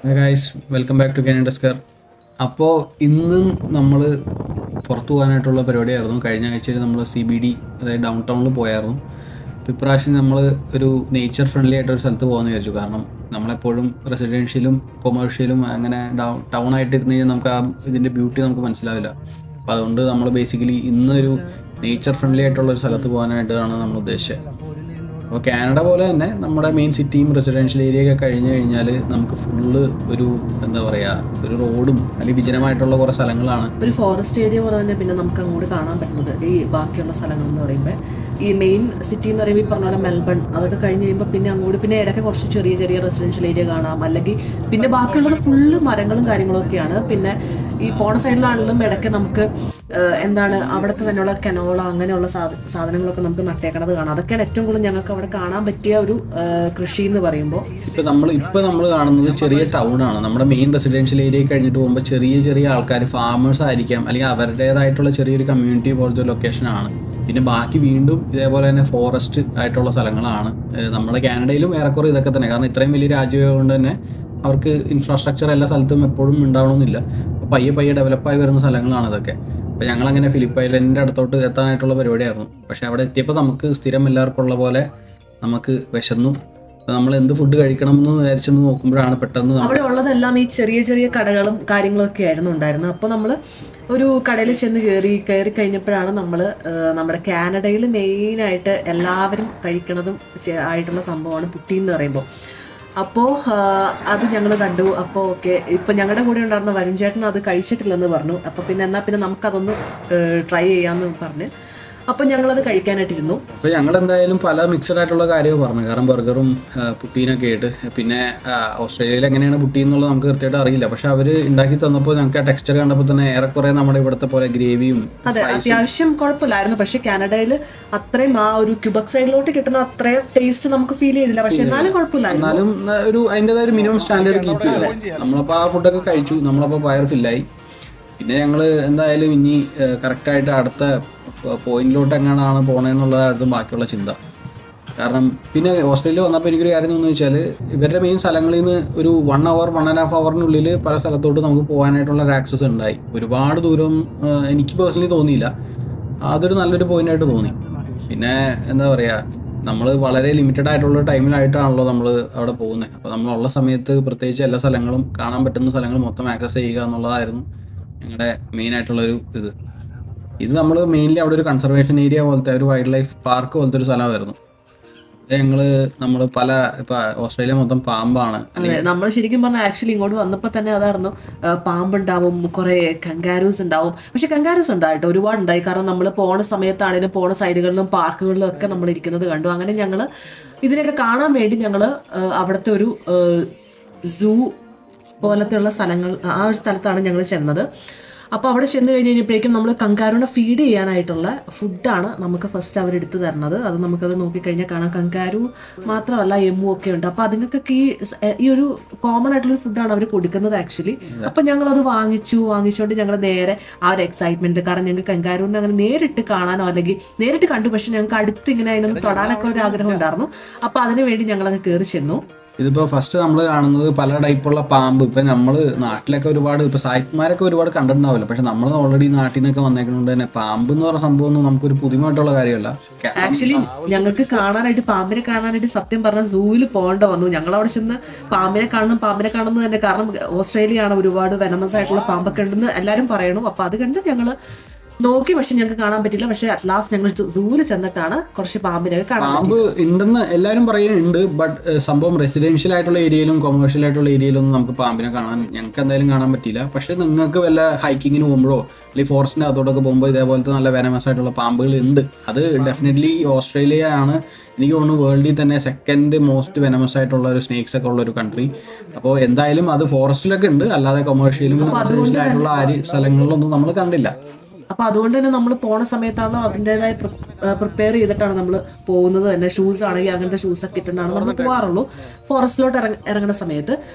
Guys welcome back to കാനൻ ഡസ്കർ അപ്പോൾ ഇന്നും നമ്മൾ പുറത്തു പോകാനായിട്ടുള്ള പരിപാടിയായിരുന്നു കഴിഞ്ഞ ആഴ്ചയിൽ നമ്മൾ സി ബി ഡി അതായത് ഡൗൺ ടൗണിൽ പോയായിരുന്നു അപ്പോൾ ഇപ്രാവശ്യം നമ്മൾ ഒരു നേച്ചർ ഫ്രണ്ട്ലി ആയിട്ട് ഒരു സ്ഥലത്ത് പോകാമെന്ന് വിചാരിച്ചു കാരണം നമ്മളെപ്പോഴും റെസിഡൻഷ്യലും കൊമേഴ്ഷ്യലും അങ്ങനെ ഡൗൺ ടൗൺ ആയിട്ട് ഇരുന്ന് കഴിഞ്ഞാൽ നമുക്ക് ആ ഇതിൻ്റെ ബ്യൂട്ടി നമുക്ക് മനസ്സിലാവില്ല അപ്പോൾ അതുകൊണ്ട് നമ്മൾ ബേസിക്കലി ഇന്നൊരു നേച്ചർ ഫ്രണ്ട്ലി ആയിട്ടുള്ള ഒരു സ്ഥലത്ത് പോകാനായിട്ടാണ് നമ്മൾ ഉദ്ദേശിച്ചത് അപ്പോൾ കാനഡ പോലെ തന്നെ നമ്മുടെ മെയിൻ സിറ്റിയും റെസിഡൻഷ്യൽ ഏരിയ ഒക്കെ കഴിഞ്ഞ് കഴിഞ്ഞാൽ നമുക്ക് ഫുള്ള് ഒരു എന്താ പറയുക ഒരു റോഡും അല്ലെങ്കിൽ വിജനമായിട്ടുള്ള കുറേ സ്ഥലങ്ങളാണ് ഒരു ഫോറസ്റ്റ് ഏരിയ പോലെ തന്നെ പിന്നെ നമുക്ക് അങ്ങോട്ട് കാണാൻ പറ്റുന്നത് ഈ ബാക്കിയുള്ള സ്ഥലങ്ങൾ എന്ന് പറയുമ്പോൾ ഈ മെയിൻ സിറ്റി എന്ന് പറയുമ്പോൾ ഈ പറഞ്ഞ പോലെ മെൽബൺ അതൊക്കെ കഴിഞ്ഞ് കഴിയുമ്പോൾ പിന്നെ അങ്ങോട്ട് പിന്നെ ഇടയ്ക്ക് കുറച്ച് ചെറിയ ചെറിയ റെസിഡൻഷ്യൽ ഏരിയ കാണാം അല്ലെങ്കിൽ പിന്നെ ബാക്കിയുള്ളത് ഫുള്ള് മരങ്ങളും കാര്യങ്ങളും ഒക്കെയാണ് പിന്നെ ഈ പോണ സൈഡിലാണെങ്കിലും ഇടയ്ക്ക് നമുക്ക് ഏഹ്, എന്താണ് അവിടുത്തെ തന്നെയുള്ള കനോള അങ്ങനെയുള്ള സാധ- സാധനങ്ങളൊക്കെ നമുക്ക് നട്ടേക്കണത് കാണാം അതൊക്കെയാണ് ഏറ്റവും കൂടുതൽ ഞങ്ങൾക്ക് അവിടെ കാണാൻ പറ്റിയ ഒരു ഏഹ്, കൃഷി എന്ന് പറയുമ്പോൾ ഇപ്പം നമ്മൾ ഇപ്പോൾ നമ്മൾ കാണുന്നത് ചെറിയ ടൗൺ ആണ് നമ്മുടെ മെയിൻ റെസിഡൻഷ്യൽ ഏരിയ കഴിഞ്ഞിട്ട് പോകുമ്പോൾ ചെറിയ ചെറിയ ആൾക്കാർ ഫാമേഴ്സ് ആയിരിക്കാം അല്ലെങ്കിൽ അവരുടേതായിട്ടുള്ള ചെറിയൊരു കമ്മ്യൂണിറ്റി പോലത്തെ ലൊക്കേഷനാണ് പിന്നെ ബാക്കി വീണ്ടും ഇതേപോലെ തന്നെ ഫോറസ്റ്റ് ആയിട്ടുള്ള സ്ഥലങ്ങളാണ് ഏഹ് നമ്മുടെ കാനഡയിലും ഏറെക്കുറെ ഇതൊക്കെ തന്നെ കാരണം ഇത്രയും വലിയ രാജ്യമായതുകൊണ്ട് തന്നെ അവർക്ക് ഇൻഫ്രാസ്ട്രക്ചർ എല്ലാ സ്ഥലത്തും എപ്പോഴും ഉണ്ടാവണമെന്നില്ല അപ്പോൾ പയ്യെ പയ്യെ ഡെവലപ്പായി വരുന്ന സ്ഥലങ്ങളാണ് ഇതൊക്കെ അപ്പോൾ ഞങ്ങളങ്ങനെ ഫിലിപ്പ് ഐലൻഡിൻ്റെ അടുത്തോട്ട് എത്താനായിട്ടുള്ള പരിപാടിയായിരുന്നു പക്ഷേ അവിടെ എത്തിയപ്പോൾ നമുക്ക് സ്ഥിരം എല്ലാവർക്കും ഉള്ള പോലെ നമുക്ക് വിശന്നു അപ്പോൾ നമ്മൾ എന്ത് ഫുഡ് കഴിക്കണം എന്ന് വിചാരിച്ചെന്ന് നോക്കുമ്പോഴാണ് പെട്ടെന്ന് നമ്മൾ അവിടെ ഉള്ളതെല്ലാം ഈ ചെറിയ ചെറിയ കടകളും കാര്യങ്ങളൊക്കെ ആയിരുന്നു ഉണ്ടായിരുന്നത് അപ്പോൾ നമ്മൾ ഒരു കടയിൽ ചെന്ന് കയറി കയറി കഴിഞ്ഞപ്പോഴാണ് നമ്മൾ നമ്മുടെ കാനഡയിൽ മെയിനായിട്ട് എല്ലാവരും കഴിക്കണതും ചെ- ആയിട്ടുള്ള സംഭവമാണ് പുട്ടി എന്ന് പറയുമ്പോൾ അപ്പോൾ അത് ഞങ്ങൾ കണ്ടു അപ്പോൾ ഓക്കെ ഇപ്പം ഞങ്ങളുടെ കൂടെ ഉണ്ടായിരുന്ന വരുൺ ചേട്ടൻ അത് കഴിച്ചിട്ടില്ലെന്ന് പറഞ്ഞു അപ്പോൾ പിന്നെ എന്നാൽ പിന്നെ നമുക്കതൊന്ന് ട്രൈ ചെയ്യാമെന്ന് പറഞ്ഞ് അപ്പോൾ ഞങ്ങളത് കഴിക്കാനായിട്ടിരുന്നു അപ്പോൾ ഞങ്ങൾ എന്തായാലും പല മിക്സഡ് ആയിട്ടുള്ള കാര്യവും പറഞ്ഞു കാരണം ബർഗറും പുട്ടീനൊക്കെ ആയിട്ട് പിന്നെ ആ, ഓസ്ട്രേലിയയിൽ എങ്ങനെയാണ് പുട്ടി എന്നുള്ളത് നമുക്ക് കൃത്യമായിട്ട് അറിയില്ല പക്ഷെ അവർ ഉണ്ടാക്കി തന്നപ്പോൾ ഞങ്ങൾക്ക് ആ ടെക്സ്ചർ കണ്ടപ്പോൾ തന്നെ ഏറെക്കുറെ നമ്മുടെ ഇവിടുത്തെ പോലെ ഗ്രേവിയും അതെ അത്യാവശ്യം കുഴപ്പമില്ലായിരുന്നു പക്ഷെ കാനഡയിൽ അത്രയും ആ ഒരു ക്യൂബക് സൈഡിലോട്ട് കിട്ടുന്ന അത്രയും ടേസ്റ്റ് നമുക്ക് ഫീൽ ചെയ്തില്ല പക്ഷെ എന്നാലും കുഴപ്പമില്ലായിരുന്നു എന്നാലും ആ, ഒരു അതിൻ്റെതായ ഒരു മിനിമം സ്റ്റാൻഡേർഡ് കീപ്പ് ചെയ്തു നമ്മളപ്പോൾ ആ ഫുഡൊക്കെ കഴിച്ചു നമ്മളപ്പോൾ വയർ ഫില്ലായി പിന്നെ ഞങ്ങൾ എന്തായാലും ഇനി കറക്റ്റായിട്ട് അടുത്ത പോയിന്റിലോട്ട് എങ്ങനെയാണ് പോണേന്നുള്ളതായിരുന്നു ബാക്കിയുള്ള ചിന്ത കാരണം പിന്നെ ഓസ്ട്രേലിയ വന്നപ്പോൾ എനിക്കൊരു കാര്യം എന്ന് വെച്ചാൽ ഇവരുടെ മെയിൻ സ്ഥലങ്ങളിൽ നിന്ന് ഒരു one hour one and half അവറിനുള്ളിൽ പല സ്ഥലത്തോട്ട് നമുക്ക് പോകാനായിട്ടുള്ള ഒരു ആക്സസ് ഉണ്ടായി ഒരുപാട് ദൂരം ആ, എനിക്ക് പേഴ്സണലി തോന്നിയില്ല അതൊരു നല്ലൊരു പോയിന്റായിട്ട് തോന്നി പിന്നെ എന്താ പറയുക നമ്മൾ വളരെ ലിമിറ്റഡ് ആയിട്ടുള്ള ടൈമിലായിട്ടാണല്ലോ നമ്മൾ അവിടെ പോകുന്നത് അപ്പോൾ നമ്മളുള്ള സമയത്ത് പ്രത്യേകിച്ച് എല്ലാ സ്ഥലങ്ങളും കാണാൻ പറ്റുന്ന സ്ഥലങ്ങൾ മൊത്തം ആക്സസ് ചെയ്യുക എന്നുള്ളതായിരുന്നു ഞങ്ങളുടെ മെയിൻ ആയിട്ടുള്ളൊരു ഇത് ഇത് നമ്മൾ മെയിൻലി അവിടെ ഒരു കൺസർവേഷൻ ഏരിയ പോലത്തെ ഒരു വൈൽഡ് ലൈഫ് പാർക്ക് പോലത്തെ ഒരു സ്ഥലമായിരുന്നു ഞങ്ങൾ നമ്മൾ പല ഇപ്പം ഓസ്ട്രേലിയ മൊത്തം പാമ്പാണ് അതെ നമ്മൾ ശരിക്കും പറഞ്ഞാൽ ആക്ച്വലി ഇങ്ങോട്ട് വന്നപ്പോൾ തന്നെ അതായിരുന്നു ആ, പാമ്പുണ്ടാവും കുറെ കങ്കാരൂസ് ഉണ്ടാവും പക്ഷെ കങ്കാരൂസ് ഉണ്ടായിട്ട് ഒരുപാട് ഉണ്ടായി കാരണം നമ്മൾ പോണ സമയത്താണെങ്കിലും പോണ സൈഡുകളിലും പാർക്കുകളിലും ഒക്കെ നമ്മൾ ഇരിക്കുന്നത് കണ്ടു അങ്ങനെ ഞങ്ങൾ ഇതിനൊക്കെ കാണാൻ വേണ്ടി ഞങ്ങൾ അവിടുത്തെ ഒരു സൂ പോലത്തെയുള്ള സ്ഥലങ്ങൾ ആ ഒരു സ്ഥലത്താണ് ഞങ്ങൾ ചെന്നത് അപ്പോൾ അവിടെ ചെന്ന് കഴിഞ്ഞ് കഴിഞ്ഞപ്പോഴേക്കും നമ്മൾ കങ്കാരുവിനെ ഫീഡ് ചെയ്യാനായിട്ടുള്ള ഫുഡാണ് നമുക്ക് ഫസ്റ്റ് അവർ എടുത്തു തരുന്നത് അത് നമുക്കത് നോക്കിക്കഴിഞ്ഞാൽ കാണാം കങ്കാരു മാത്രമല്ല എമ്മു ഒക്കെ ഉണ്ട് അപ്പോൾ അതുങ്ങൾക്കൊക്കെ ഈ സ്- ഈ ഒരു കോമൺ ആയിട്ടുള്ള ഫുഡാണ് അവർ കൊടുക്കുന്നത് ആക്ച്വലി അപ്പോൾ ഞങ്ങളത് വാങ്ങിച്ചു വാങ്ങിച്ചുകൊണ്ട് ഞങ്ങൾ നേരെ ആ ഒരു എക്സൈറ്റ്മെന്റ് കാരണം ഞങ്ങൾക്ക് കങ്കാരുവിനെ അങ്ങനെ നേരിട്ട് കാണാനോ അല്ലെങ്കിൽ നേരിട്ട് കണ്ടു പക്ഷെ ഞങ്ങൾക്ക് അടുത്ത് ഇങ്ങനെ അതിനൊന്ന് തൊടാനൊക്കെ ഒരു ആഗ്രഹം ഉണ്ടായിരുന്നു അപ്പോൾ അതിനു വേണ്ടി ഞങ്ങളങ്ങ് കയറി ചെന്നു ഇതിപ്പോൾ ഫസ്റ്റ് നമ്മൾ കാണുന്നത് പല ടൈപ്പുള്ള പാമ്പ് ഇപ്പം നമ്മൾ നാട്ടിലൊക്കെ ഒരുപാട് ഇപ്പോൾ സായിപ്പ്മാരൊക്കെ ഒരുപാട് കണ്ടിട്ടുണ്ടാവില്ല പക്ഷെ നമ്മൾ ഓൾറെഡി നാട്ടിൽ നിന്നൊക്കെ വന്നേക്കുന്നതുകൊണ്ട് തന്നെ പാമ്പ് എന്ന് പറഞ്ഞ സംഭവം ഒന്നും നമുക്കൊരു പുതുമയായിട്ടുള്ള കാര്യമല്ല ആക്ച്വലി ഞങ്ങൾക്ക് കാണാനായിട്ട് പാമ്പിനെ കാണാനായിട്ട് സത്യം പറഞ്ഞ സൂവിൽ പോകേണ്ട വന്നു ഞങ്ങൾ അവിടെ ചെന്ന് പാമ്പിനെ കാണണം പാമ്പിനെ കാണുന്നത് തന്നെ കാരണം ഓസ്ട്രേലിയ ആണ് ഒരുപാട് വെനമസ് ആയിട്ടുള്ള പാമ്പൊക്കെ ഉണ്ടെന്ന് എല്ലാവരും പറയണു അപ്പൊ അത് കണ്ട് ഞങ്ങള് നോക്കി പക്ഷെ ഞങ്ങൾക്ക് കാണാൻ പറ്റില്ല പക്ഷെ അറ്റ് ലാസ്റ്റ് ഞങ്ങൾ സൂവിൽ ചെന്നിട്ടാണ് കുറച്ച് പാമ്പിനെയൊക്കെ കാണാൻ പാമ്പ് ഉണ്ടെന്ന് എല്ലാവരും പറയുന്നുണ്ട് ബട്ട് സംഭവം റെസിഡൻഷ്യൽ ആയിട്ടുള്ള ഏരിയയിലും കൊമേഴ്ഷ്യൽ ആയിട്ടുള്ള ഏരിയയിലൊന്നും നമുക്ക് പാമ്പിനെ കാണാൻ ഞങ്ങൾക്ക് എന്തായാലും കാണാൻ പറ്റില്ല പക്ഷേ നിങ്ങൾക്ക് വല്ല ഹൈക്കിങ്ങിന് പോകുമ്പോഴോ അല്ലെങ്കിൽ ഫോറസ്റ്റിൻ്റെ അകത്തോട്ടൊക്കെ പോകുമ്പോൾ ഇതേപോലത്തെ നല്ല വെനമസ് ആയിട്ടുള്ള പാമ്പുകൾ ഉണ്ട് അത് ഡെഫിനറ്റ്ലി ഓസ്ട്രേലിയ ആണ് എനിക്ക് തോന്നുന്നു വേൾഡിൽ തന്നെ സെക്കൻഡ് മോസ്റ്റ് വെനമസ് ആയിട്ടുള്ള ഒരു സ്നേക്സ് ഒക്കെ ഉള്ള ഒരു കൺട്രി അപ്പോൾ എന്തായാലും അത് ഫോറസ്റ്റിലൊക്കെ ഉണ്ട് അല്ലാതെ കൊമേഴ്ഷ്യലും റെസിഡൻഷ്യൽ ആയിട്ടുള്ള ആര് സ്ഥലങ്ങളിലൊന്നും നമ്മൾ കണ്ടില്ല അപ്പൊ അതുകൊണ്ട് തന്നെ നമ്മൾ പോണ സമയത്താണ് അതിൻ്റെതായ പ്രിപ്പയർ ചെയ്തിട്ടാണ് നമ്മൾ പോകുന്നത് തന്നെ ഷൂസ് ആണെങ്കിൽ അങ്ങനത്തെ ഷൂസ് ഒക്കെ ഇട്ടിട്ടാണ് നമ്മൾ പോകാറുള്ളൂ ഫോറസ്റ്റിലോട്ട് ഇറങ്ങ ഇറങ്ങുന്ന സമയത്ത്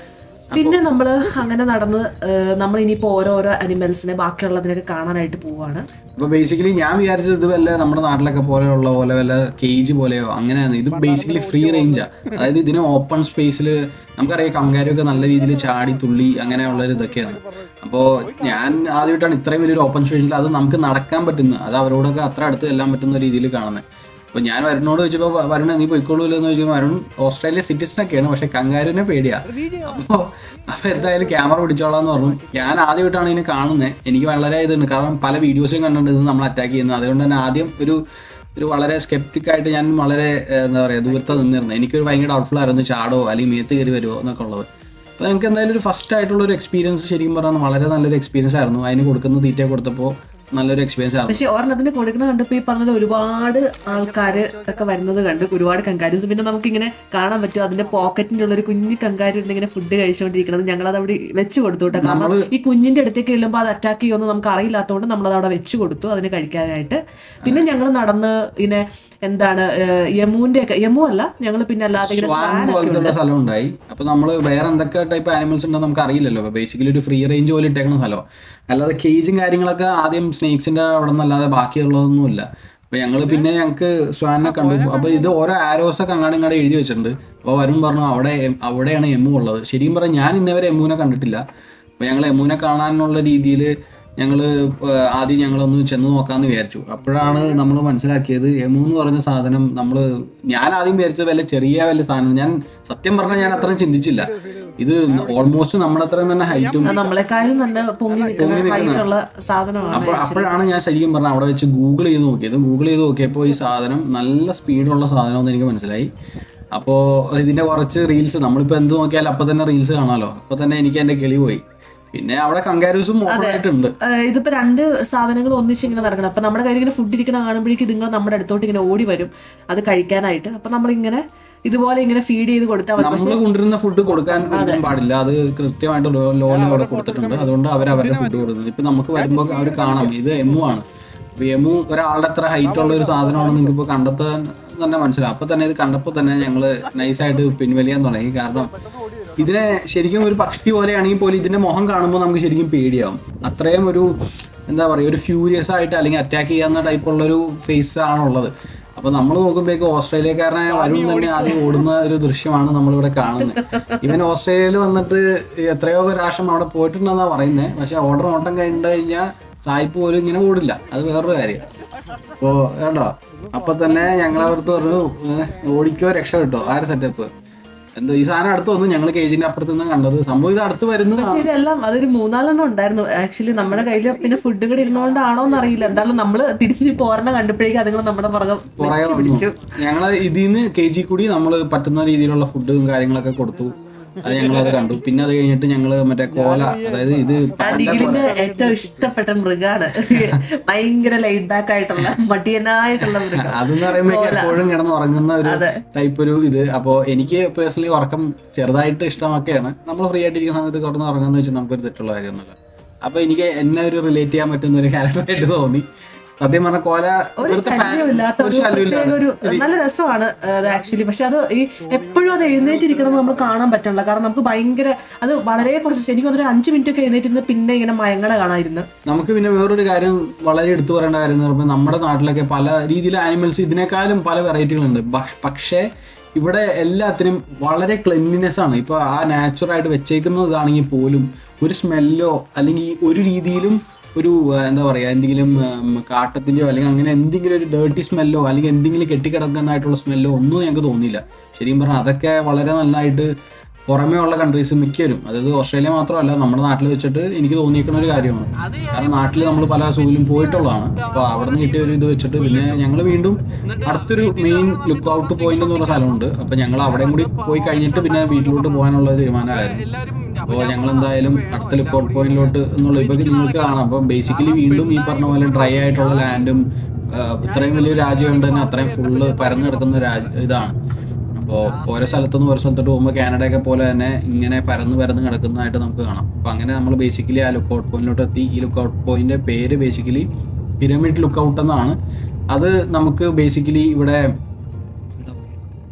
പിന്നെ നമ്മൾ അങ്ങനെ നടന്ന് നമ്മൾ ഇനിയിപ്പോൾ ഓരോരോ അനിമൽസിനെ ബാക്കിയുള്ളതിനൊക്കെ കാണാനായിട്ട് പോവാണ് അപ്പൊ ബേസിക്കലി ഞാൻ വിചാരിച്ചത് ഇത് വല്ല നമ്മുടെ നാട്ടിലൊക്കെ പോലെയുള്ള പോലെ വല്ല കേജ് പോലെയോ അങ്ങനെയാണ് ഇത് ബേസിക്കലി ഫ്രീ റേഞ്ചാ അതായത് ഇതിന് ഓപ്പൺ സ്പേസിൽ നമുക്കറിയാം കങ്കാരൊക്കെ നല്ല രീതിയിൽ ചാടി തുള്ളി അങ്ങനെയുള്ള ഒരു ഇതൊക്കെയാണ് അപ്പോൾ ഞാൻ ആദ്യമായിട്ടാണ് ഇത്രയും വലിയൊരു ഓപ്പൺ സ്പേസിൽ അത് നമുക്ക് നടക്കാൻ പറ്റുന്ന അത് അവരോടൊക്കെ അത്ര അടുത്ത് എല്ലാം പറ്റുന്ന രീതിയിൽ കാണുന്നത് അപ്പോൾ ഞാൻ വരുണോട് ചോദിച്ചപ്പോൾ വരുൺ നീ പോയിക്കോളൂല്ലോ എന്ന് ചോദിച്ചപ്പോൾ വരുൺ ഓസ്ട്രേലിയ സിറ്റിസനൊക്കെയാണ് പക്ഷെ കങ്കാരുവിനെ പേടിയാ അപ്പോൾ അപ്പോൾ എന്തായാലും ക്യാമറ പിടിച്ചോളാം എന്ന് പറഞ്ഞു ഞാൻ ആദ്യമായിട്ടാണ് ഇതിനെ കാണുന്നത് എനിക്ക് വളരെ ഇതുണ്ട് കാരണം പല വീഡിയോസും കണ്ടിട്ടുണ്ട് ഇത് നമ്മൾ അറ്റാക്ക് ചെയ്യുന്നത് അതുകൊണ്ട് തന്നെ ആദ്യം ഒരു ഒരു വളരെ സ്കെപ്റ്റിക് ആയിട്ട് ഞാൻ വളരെ ഏഹ്, എന്താ പറയുക ദൂരത്ത് നിന്നിരുന്നത് എനിക്കൊരു ഭയങ്കര ഡൗട്ട്ഫുൾ ആയിരുന്നു ചാടോ അല്ലെങ്കിൽ മേത്ത് കയറി വരുമോ എന്നൊക്കെ ഉള്ളത് അപ്പോൾ ഞങ്ങൾക്ക് എന്തായാലും ഒരു ഫസ്റ്റ് ആയിട്ടുള്ള ഒരു എക്സ്പീരിയൻസ് ശരിക്കും പറഞ്ഞാൽ വളരെ നല്ലൊരു എക്സ്പീരിയൻസ് ആയിരുന്നു അതിന് കൊടുക്കുന്ന തീറ്റ കൊടുത്തപ്പോൾ നല്ലൊരു എക്സ്പീരിയൻസ് ആയിരുന്നു പക്ഷെ ഒരെണ്ണത്തിന് കൊടുക്കണ കണ്ടപ്പോൾ ഈ പറഞ്ഞ ഒരുപാട് ആൾക്കാർ ഒക്കെ വരുന്നത് കണ്ട് ഒരുപാട് കങ്കാരീസ് പിന്നെ നമുക്കിങ്ങനെ കാണാൻ പറ്റും അതിന്റെ പോക്കറ്റിന്റെ ഉള്ള ഒരു കുഞ്ഞു കങ്കാരി ഇങ്ങനെ ഫുഡ് കഴിച്ചുകൊണ്ടിരിക്കുന്നത് ഞങ്ങൾ അത് അവിടെ വെച്ച് കൊടുത്തു കേട്ടോ കാരണം ഈ കുഞ്ഞിന്റെ അടുത്തേക്ക് ചെല്ലുമ്പോൾ അത് അറ്റാക്ക് ചെയ്യുമെന്ന് നമുക്ക് അറിയില്ലാത്തതുകൊണ്ട് നമ്മൾ അത് അവിടെ വെച്ച് കൊടുത്തു അതിന് കഴിക്കാനായിട്ട് പിന്നെ ഞങ്ങൾ നടന്ന് ഇങ്ങനെ എന്താണ് ഏഹ്, യമുവിന്റെ ഒക്കെ യമു അല്ല ഞങ്ങൾ പിന്നെ അല്ലാതെ ഇങ്ങനെ സ്വാൻ fan ഒക്കെ പോലത്തെ ഉള്ള സ്ഥലം ഉണ്ടായി അപ്പൊ നമ്മൾ വേറെ എന്തൊക്കെ ടൈപ്പ് ആനിമൽസ് ഉണ്ടെന്ന് നമുക്ക് അറിയില്ലല്ലോ അപ്പൊ ബേസിക്കലി ഒരു ഫ്രീ റേഞ്ച് പോലെ ഇട്ടേക്കുന്ന സ്ഥലം അല്ലാതെ കേജും കാര്യങ്ങളൊക്കെ ആദ്യം സ്നേക്സിന്റെ അവിടെ നിന്നല്ലാതെ ബാക്കിയുള്ളതൊന്നുമില്ല അപ്പൊ ഞങ്ങൾ പിന്നെ ഞങ്ങൾക്ക് സ്വാനെ കണ്ടു അപ്പൊ ഇത് ഓരോ ആരോസ് ഒക്കെ അങ്ങാടും ഇങ്ങാടും എഴുതി വെച്ചിട്ടുണ്ട് അപ്പോൾ വരും പറഞ്ഞു അവിടെ എം- അവിടെയാണ് എമ്മു ഉള്ളത് ശരിക്കും പറഞ്ഞാൽ ഞാൻ ഇന്നവരെ എമ്മുവിനെ കണ്ടിട്ടില്ല അപ്പൊ ഞങ്ങൾ എമ്മുവിനെ കാണാനുള്ള രീതിയിൽ ഞങ്ങൾ ആദ്യം ഞങ്ങളൊന്ന് ചെന്ന് നോക്കാമെന്ന് വിചാരിച്ചു അപ്പോഴാണ് നമ്മൾ മനസ്സിലാക്കിയത് എമു എന്ന് പറഞ്ഞ സാധനം നമ്മൾ ഞാൻ ആദ്യം വിചാരിച്ചത് വല്ല ചെറിയ വല്ല സാധനം ഞാൻ സത്യം പറഞ്ഞാൽ ഞാൻ അത്രയും ചിന്തിച്ചില്ല ഇത് ഓൾമോസ്റ്റ് നമ്മുടെ അത്രയും തന്നെ ഹൈറ്റും നമ്മളെക്കാളും നല്ല പൊങ്ങി നിൽക്കുന്ന ഹൈറ്റുള്ള സാധനമാണ് അപ്പോൾ അപ്പോഴാണ് ഞാൻ ശരിക്കും പറഞ്ഞാൽ അവിടെ വെച്ച് ഗൂഗിൾ ചെയ്ത് നോക്കിയത് ഗൂഗിൾ ചെയ്ത് നോക്കിയപ്പോൾ ഈ സാധനം നല്ല സ്പീഡുള്ള സാധനമെന്ന് എനിക്ക് മനസ്സിലായി അപ്പോൾ ഇതിന്റെ കുറച്ച് റീൽസ് നമ്മളിപ്പോൾ എന്ത് നോക്കിയാലും അപ്പോൾ തന്നെ റീൽസ് കാണാമല്ലോ അപ്പോൾ തന്നെ എനിക്ക് എൻ്റെ കിളി പോയി പിന്നെ അവിടെ കങ്കാരൂസും ആയിട്ടുണ്ട് ഏഹ് ഇതിപ്പോ രണ്ട് സാധനങ്ങൾ ഒന്നിച്ച് ഇങ്ങനെ നടക്കണം അപ്പൊ നമ്മുടെ കയ്യിൽ ഇങ്ങനെ ഫുഡ് ഇരിക്കണ കാണുമ്പോഴേക്കും നിങ്ങൾ നമ്മുടെ അടുത്തോട്ട് ഇങ്ങനെ ഓടി വരും അത് കഴിക്കാനായിട്ട് അപ്പൊ നമ്മളിങ്ങനെ ഇതുപോലെ ഇങ്ങനെ ഫീഡ് ചെയ്ത് കൊടുത്താൽ മതി നമ്മൾ കൊണ്ടുവരുന്ന ഫുഡ് കൊടുക്കാൻ കൊടുക്കാൻ പാടില്ല അത് കൃത്യമായിട്ട് ലോ- ലോല അവിടെ കൊടുത്തിട്ടുണ്ട് അതുകൊണ്ട് അവർ അവരുടെ ഫുഡ് കൊടുക്കുന്നത് ഇപ്പൊ നമുക്ക് വരുമ്പോൾ അവർ കാണാം ഇത് എമു ആണ് അപ്പൊ എമു ഒരാളുടെ അത്ര ഹൈറ്റ് ഉള്ള ഒരു സാധനമാണ് നിങ്ങൾക്ക് ഇപ്പോൾ കണ്ടെത്താൻ തന്നെ മനസ്സിലാവും അപ്പൊ തന്നെ ഇത് കണ്ടപ്പോൾ തന്നെ ഞങ്ങള് നൈസായിട്ട് പിൻവലിയാൻ തുടങ്ങി കാരണം ഇതിനെ ശരിക്കും ഒരു പക്ഷി പോലെയാണെങ്കിൽ പോലും ഇതിന്റെ മുഖം കാണുമ്പോൾ നമുക്ക് ശരിക്കും പേടിയാവും അത്രയും ഒരു എന്താ പറയുക ഒരു ഫ്യൂരിയസ് ആയിട്ട് അല്ലെങ്കിൽ അറ്റാക്ക് ചെയ്യാവുന്ന ടൈപ്പുള്ള ഒരു ഫേസ് ആണുള്ളത് അപ്പൊ നമ്മൾ നോക്കുമ്പോഴേക്ക് ഓസ്ട്രേലിയക്കാരനായ വരുൺ തന്നെ ആദ്യം ഓടുന്ന ഒരു ദൃശ്യമാണ് നമ്മളിവിടെ കാണുന്നത് ഇവൻ ഓസ്ട്രേലിയയിൽ വന്നിട്ട് എത്രയോ പ്രാവശ്യം അവിടെ പോയിട്ടുണ്ടെന്നാ പറയുന്നത് പക്ഷെ ഓർഡർ ഓട്ടം കഴിഞ്ഞു കഴിഞ്ഞാൽ സായിപ്പ് പോലും ഇങ്ങനെ ഓടില്ല അത് വേറൊരു കാര്യം അപ്പോ കേട്ടോ അപ്പൊ തന്നെ ഞങ്ങളവിടുത്തെ പറഞ്ഞു ഏഹ്, ഓടിക്കോ രക്ഷപ്പെട്ടോ ആ ഒരു സെറ്റപ്പ് എന്തോ ഈ സാധനം അടുത്ത് വന്നു ഞങ്ങൾ കേജിന്റെ അപ്പുറത്ത് നിന്ന് കണ്ടത് സംഭവം ഇത് അടുത്ത് വരുന്നതാണ് ഇതെല്ലാം അതൊരു മൂന്നാലെണ്ണം ഉണ്ടായിരുന്നു ആക്ച്വലി നമ്മുടെ കയ്യിൽ പിന്നെ ഫുഡ് കൂടി ഇരുന്നോണ്ടാണോ എന്ന് അറിയില്ല എന്തായാലും നമ്മള് തിരിഞ്ഞ് പോരണ കണ്ടപ്പോഴേക്കും അതുങ്ങൾ നമ്മുടെ പുറകെ പുറകെ വെച്ച് വന്നു പിടിച്ചു ഞങ്ങൾ ഇതിൽ നിന്ന് കെ ജി കൂടി നമ്മൾ പറ്റുന്ന രീതിയിലുള്ള ഫുഡും കാര്യങ്ങളൊക്കെ കൊടുത്തു അത് ഞങ്ങളത് കണ്ടു പിന്നെ അത് കഴിഞ്ഞിട്ട് ഞങ്ങൾ മറ്റേ കോല അതായത് ഇത് ആ നിഖിലിന് ഏറ്റവും ഇഷ്ടപ്പെട്ട മൃഗാണ് ഭയങ്കര ലൈറ്റ് ബാക്ക് ആയിട്ടുള്ള മടിയനായിട്ടുള്ള മൃഗം അതെന്ന് പറയുമ്പോൾ എപ്പോഴും കിടന്ന് ഉറങ്ങുന്ന ഒരു അതെ. ടൈപ്പ് ഒരു ഇത് അപ്പോൾ എനിക്ക് പേഴ്സണലി ഉറക്കം ചെറുതായിട്ട് ഇഷ്ടമൊക്കെയാണ് നമ്മൾ ഫ്രീ ആയിട്ടിരിക്കുന്ന സമയത്ത് കിടന്ന് ഉറങ്ങുന്ന വെച്ചാൽ നമുക്കൊരു തെറ്റുള്ള കാര്യമൊന്നുമില്ല അപ്പോൾ എനിക്ക് എന്നെ ഒരു റിലേറ്റ് ചെയ്യാൻ പറ്റുന്ന ഒരു ക്യാരക്ടറായിട്ട് തോന്നി സത്യം പറഞ്ഞ കോല ഒരു ഇവിടുത്തെ fan- ശല്യമില്ലാത്ത ഒരു ഒരു പ്രത്യേക ശല്യമില്ലാതെ ഒരു നല്ല രസമാണ് അത് ആക്ച്വലി പക്ഷെ അത് ഈ എപ്പോഴും അത് എഴുന്നേറ്റിരിക്കണം നമ്മൾ കാണാൻ പറ്റില്ല കാരണം നമുക്ക് ഭയങ്കര അത് വളരെ കുറച്ച് എനിക്ക് തോന്നുന്നു ഒരു അഞ്ച് മിനിറ്റ് ഒക്കെ എഴുന്നേറ്റിരുന്ന് പിന്നെ ഇങ്ങനെ മയങ്ങട കാണാതിരുന്ന് നമുക്ക് പിന്നെ വേറൊരു കാര്യം വളരെ എടുത്തു പറയേണ്ട കാര്യം എന്ന് പറയുമ്പോൾ നമ്മുടെ നാട്ടിലൊക്കെ പല രീതിയിൽ ആനിമൽസ് ഇതിനേക്കാളും പല വെറൈറ്റികളുണ്ട് ബ- പക്ഷേ ഇവിടെ എല്ലാത്തിനും വളരെ ക്ലെൻലിനെസ് ആണ് ഇപ്പോൾ ആ നാച്ചുറായിട്ട് വെച്ചേക്കുന്നതാണെങ്കിൽ പോലും ഒരു സ്മെല്ലോ അല്ലെങ്കിൽ ഒരു രീതിയിലും ഒരു ആ, എന്താ പറയുക എന്തെങ്കിലും ഉം, കാട്ടത്തിൻ്റെയോ അല്ലെങ്കിൽ അങ്ങനെ എന്തെങ്കിലും ഒരു ഡേർട്ടി സ്മെല്ലോ അല്ലെങ്കിൽ എന്തെങ്കിലും കെട്ടിക്കിടക്കുന്നതായിട്ടുള്ള സ്മെല്ലോ ഒന്നും ഞങ്ങൾക്ക് തോന്നിയില്ല ശരിക്കും പറഞ്ഞാൽ അതൊക്കെ വളരെ നല്ലതായിട്ട് പുറമേ ഉള്ള കൺട്രീസ് മിക്കവരും അതായത് ഓസ്ട്രേലിയ മാത്രമല്ല നമ്മുടെ നാട്ടിൽ വെച്ചിട്ട് എനിക്ക് തോന്നിയിരിക്കുന്ന ഒരു കാര്യമാണ് കാരണം നാട്ടിൽ നമ്മൾ പല സൂയിലും പോയിട്ടുള്ളതാണ് അപ്പോൾ അവിടെ നിന്ന് കിട്ടിയ ഒരു ഇത് വെച്ചിട്ട് പിന്നെ ഞങ്ങൾ വീണ്ടും അടുത്തൊരു മെയിൻ ലുക്ക് ഔട്ട് പോയിന്റ് എന്ന് പറഞ്ഞ സ്ഥലമുണ്ട് അപ്പോൾ ഞങ്ങൾ അവിടെയും കൂടി പോയി കഴിഞ്ഞിട്ട് പിന്നെ വീട്ടിലോട്ട് പോകാനുള്ള തീരുമാനമായിരുന്നു അപ്പോൾ ഞങ്ങൾ എന്തായാലും അടുത്ത ലുക്ക് ഔട്ട് പോയിന്റിലോട്ട് എന്നുള്ള ഇപ്പോൾ നിങ്ങൾക്ക് കാണാം അപ്പോൾ ബേസിക്കലി വീണ്ടും ഈ പറഞ്ഞ പോലെ ഡ്രൈ ആയിട്ടുള്ള ലാൻഡും ഇത്രയും വലിയ രാജ്യം കൊണ്ട് തന്നെ അത്രയും ഫുള്ള് പരന്നു കിടക്കുന്ന രാജ്യ ഇതാണ് അപ്പോൾ ഓരോ സ്ഥലത്തുനിന്ന് ഓരോ സ്ഥലത്തോട്ട് പോകുമ്പോൾ കാനഡയൊക്കെ പോലെ തന്നെ ഇങ്ങനെ പരന്ന് പരന്ന് കിടക്കുന്നതായിട്ട് നമുക്ക് കാണാം അപ്പോൾ അങ്ങനെ നമ്മൾ ബേസിക്കലി ആ ലുക്ക് ഔട്ട് പോയിന്റിലോട്ട് എത്തി ഈ ലുക്ക് ഔട്ട് പോയിന്റിന്റെ പേര് ബേസിക്കലി പിരമിഡ് ലുക്ക് ഔട്ട് എന്നാണ് അത് നമുക്ക് ബേസിക്കലി ഇവിടെ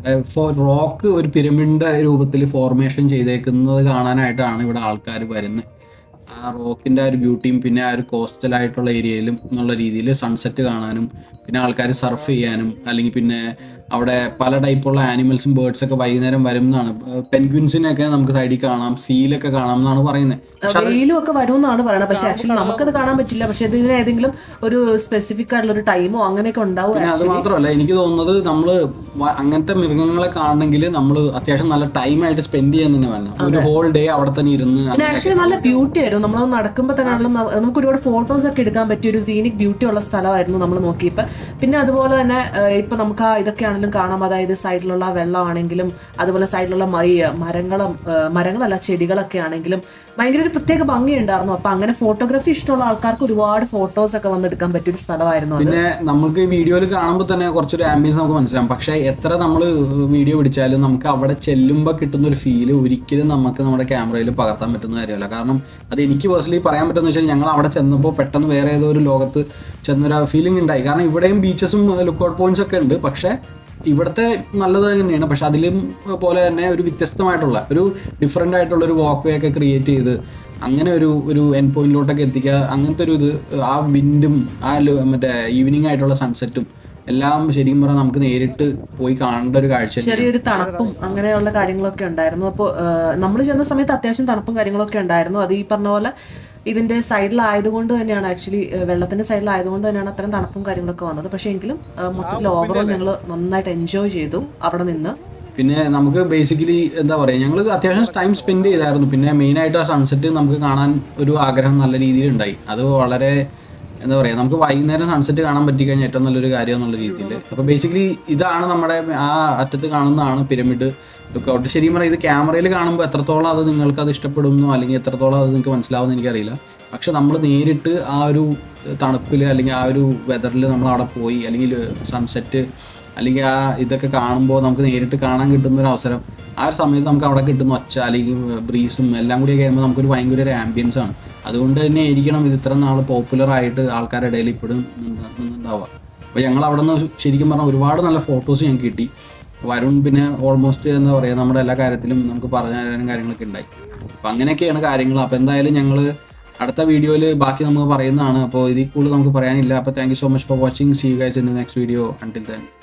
റോക്ക് ഒരു പിരമിഡിന്റെ രൂപത്തിൽ ഫോർമേഷൻ ചെയ്തേക്കുന്നത് കാണാനായിട്ടാണ് ഇവിടെ ആൾക്കാർ വരുന്നത് ആ റോക്കിന്റെ ആ ഒരു ബ്യൂട്ടിയും പിന്നെ ആ ഒരു കോസ്റ്റൽ ആയിട്ടുള്ള ഏരിയയിലും എന്നുള്ള രീതിയിൽ സൺസെറ്റ് കാണാനും പിന്നെ ആൾക്കാർ സർഫ് ചെയ്യാനും അല്ലെങ്കിൽ പിന്നെ അവിടെ പല ടൈപ്പുള്ള ആനിമൽസും ബേർഡ്സ് ഒക്കെ വൈകുന്നേരം വരും എന്നാണ് പെൻഗ്വിൻസിനെയൊക്കെ നമുക്ക് സൈഡിൽ കാണാം സീലൊക്കെ കാണാം എന്നാണ് പറയുന്നത് വെയിലും ഒക്കെ വരുമെന്നാണ് പറയുന്നത് പക്ഷെ ആക്ച്വലി നമുക്കത് കാണാൻ പറ്റില്ല പക്ഷെ ഇതിന് ഏതെങ്കിലും ഒരു സ്പെസിഫിക് ആയിട്ടുള്ള ഒരു ടൈമോ അങ്ങനെയൊക്കെ ഉണ്ടാവും പിന്നെ അത് മാത്രമല്ല എനിക്ക് തോന്നുന്നത് നമ്മൾ അങ്ങനത്തെ മൃഗങ്ങളെ കാണണമെങ്കിൽ നമ്മൾ അത്യാവശ്യം നല്ല ടൈമായിട്ട് സ്പെൻഡ് ചെയ്യാൻ തന്നെ വേണം ഒരു ഹോൾ ഡേ അവിടെ തന്നെ ഇരുന്ന് പിന്നെ ആക്ച്വലി നല്ല ബ്യൂട്ടി ആയിരുന്നു നമ്മൾ നടക്കുമ്പോൾ തന്നെ ആണെങ്കിലും ന- നമുക്ക് ഒരുപാട് ഫോട്ടോസ് ഒക്കെ എടുക്കാൻ പറ്റിയ ഒരു സീനിക് ബ്യൂട്ടി ഉള്ള സ്ഥലമായിരുന്നു നമ്മൾ നോക്കിയപ്പോൾ പിന്നെ അതുപോലെ തന്നെ ഏഹ്, ഇപ്പൊ നമുക്ക് ആ ഇതൊക്കെ ആണെങ്കിലും കാണാം അതായത് സൈഡിലുള്ള വെള്ളമാണെങ്കിലും അതുപോലെ സൈഡിലുള്ള മൈ മരങ്ങളും ഏഹ്, മരങ്ങളല്ല ചെടികളൊക്കെ ആണെങ്കിലും ഭയങ്കര ഒരു പ്രത്യേക ഭംഗിയുണ്ടായിരുന്നു അപ്പൊ അങ്ങനെ ഫോട്ടോഗ്രാഫി ഇഷ്ടമുള്ള ആൾക്കാർക്ക് ഒരുപാട് ഫോട്ടോസ് ഒക്കെ വന്നെടുക്കാൻ പറ്റിയ ഒരു സ്ഥലമായിരുന്നു അത് പിന്നെ നമുക്ക് ഈ വീഡിയോയിൽ കാണുമ്പോൾ തന്നെ കുറച്ചൊരു ആംബിയൻസ് നമുക്ക് മനസ്സിലാവും പക്ഷേ എത്ര നമ്മൾ വീഡിയോ പിടിച്ചാലും നമുക്ക് അവിടെ ചെല്ലുമ്പോൾ കിട്ടുന്ന ഒരു ഫീല് ഒരിക്കലും നമുക്ക് നമ്മുടെ ക്യാമറയിൽ പകർത്താൻ പറ്റുന്ന കാര്യമല്ല കാരണം അത് എനിക്ക് പേഴ്സണലി പറയാൻ പറ്റുന്ന വെച്ചാൽ ഞങ്ങൾ അവിടെ ചെന്നപ്പോൾ പെട്ടെന്ന് വേറെ ഏതോ ഒരു ലോകത്ത് ചെന്നൊരു ഫീലിംഗ് ഉണ്ടായി കാരണം ഇവിടെയും ബീച്ചസും ലുക്കൗട്ട് പോയിന്റ്സ് ഒക്കെ ഉണ്ട് പക്ഷേ ഇവിടുത്തെ നല്ലത് തന്നെയാണ് പക്ഷെ അതിലും പോലെ തന്നെ ഒരു വ്യത്യസ്തമായിട്ടുള്ള ഒരു ഡിഫറെൻ്റ് ആയിട്ടുള്ള ഒരു വാക്ക് വേ ഒക്കെ ക്രിയേറ്റ് ചെയ്ത് അങ്ങനെ ഒരു ഒരു എൻ പോയിന്റിലോട്ടൊക്കെ എത്തിക്കുക അങ്ങനത്തെ ഒരു ഇത് ആ വിൻഡും ആ ല- മറ്റേ ഈവനിങ് ആയിട്ടുള്ള സൺസെറ്റും എല്ലാം ശരിക്കും പറഞ്ഞാൽ നമുക്ക് നേരിട്ട് പോയി കാണേണ്ട ഒരു കാഴ്ച തന്നെയാണ്. ചെറിയൊരു തണുപ്പും അങ്ങനെയുള്ള കാര്യങ്ങളൊക്കെ ഉണ്ടായിരുന്നു അപ്പോൾ നമ്മൾ ചെന്ന സമയത്ത് അത്യാവശ്യം തണുപ്പും കാര്യങ്ങളൊക്കെ ഉണ്ടായിരുന്നു അത് ഈ പറഞ്ഞ പോലെ ഇതിന്റെ സൈഡിലായതുകൊണ്ട് തന്നെയാണ് ആക്ച്വലി വെള്ളത്തിന്റെ സൈഡിലായതുകൊണ്ട് തന്നെയാണ് അത്രയും തണുപ്പും കാര്യങ്ങളൊക്കെ വന്നത് പക്ഷേ എങ്കിലും ഏഹ്, മൊത്തത്തിൽ ഓവറോൾ ഞങ്ങൾ നന്നായിട്ട് എൻജോയ് ചെയ്തു അവിടെ നിന്ന് പിന്നെ നമുക്ക് ബേസിക്കലി എന്താ പറയുക ഞങ്ങൾ അത്യാവശ്യം ടൈം സ്പെൻഡ് ചെയ്തായിരുന്നു പിന്നെ മെയിനായിട്ട് ആ സൺസെറ്റ് നമുക്ക് കാണാൻ ഒരു ആഗ്രഹം നല്ല രീതിയിൽ ഉണ്ടായി അത് വളരെ എന്താ പറയുക നമുക്ക് വൈകുന്നേരം സൺസെറ്റ് കാണാൻ പറ്റിക്കഴിഞ്ഞാൽ ഏറ്റവും നല്ലൊരു കാര്യം എന്നുള്ള രീതിയിൽ അപ്പോൾ ബേസിക്കലി ഇതാണ് നമ്മുടെ ആ അറ്റത്ത് കാണുന്നതാണ് പിരമിഡ് ലുക്കൗട്ട് ശരിക്കും പറഞ്ഞാൽ ഇത് ക്യാമറയിൽ കാണുമ്പോൾ എത്രത്തോളം അത് നിങ്ങൾക്ക് അത് ഇഷ്ടപ്പെടുന്നു അല്ലെങ്കിൽ എത്രത്തോളം അത് നിങ്ങൾക്ക് മനസ്സിലാവുമെന്ന് എനിക്കറിയില്ല പക്ഷെ നമ്മൾ നേരിട്ട് ആ ഒരു തണുപ്പിൽ അല്ലെങ്കിൽ ആ ഒരു വെതറിൽ നമ്മൾ അവിടെ പോയി അല്ലെങ്കിൽ സൺസെറ്റ് അല്ലെങ്കിൽ ആ ഇതൊക്കെ കാണുമ്പോൾ നമുക്ക് നേരിട്ട് കാണാൻ കിട്ടുന്ന ഒരു അവസരം ആ ഒരു സമയത്ത് നമുക്ക് അവിടെ കിട്ടുന്ന ഒച്ച അല്ലെങ്കിൽ ബ്രീസും എല്ലാം കൂടി കഴിയുമ്പോൾ നമുക്കൊരു ഭയങ്കര ഒരു ആംബിയൻസ് ആണ് അതുകൊണ്ട് തന്നെ ആയിരിക്കണം ഇത് ഇത്ര നാൾ പോപ്പുലർ ആയിട്ട് ആൾക്കാരുടെ ഇടയിൽ ഇപ്പോഴും നിന്ന്- നിന്നുണ്ടാവുക അപ്പോൾ ഞങ്ങൾ അവിടെ നിന്ന് ശരിക്കും പറഞ്ഞാൽ ഒരുപാട് നല്ല ഫോട്ടോസ് ഞങ്ങൾക്ക് കിട്ടി വരുൺ പിന്നെ ഓൾമോസ്റ്റ് എന്താ പറയുക നമ്മുടെ എല്ലാ കാര്യത്തിലും നമുക്ക് പറഞ്ഞു തരാനും കാര്യങ്ങളൊക്കെ ഉണ്ടായി അപ്പോൾ അങ്ങനെയൊക്കെയാണ് കാര്യങ്ങൾ അപ്പോൾ എന്തായാലും ഞങ്ങൾ അടുത്ത വീഡിയോയിൽ ബാക്കി നമുക്ക് പറയുന്നതാണ് അപ്പോൾ ഇതിൽ കൂടുതൽ നമുക്ക് പറയാനില്ല അപ്പോൾ thank you so much for watching see guys in the next video until then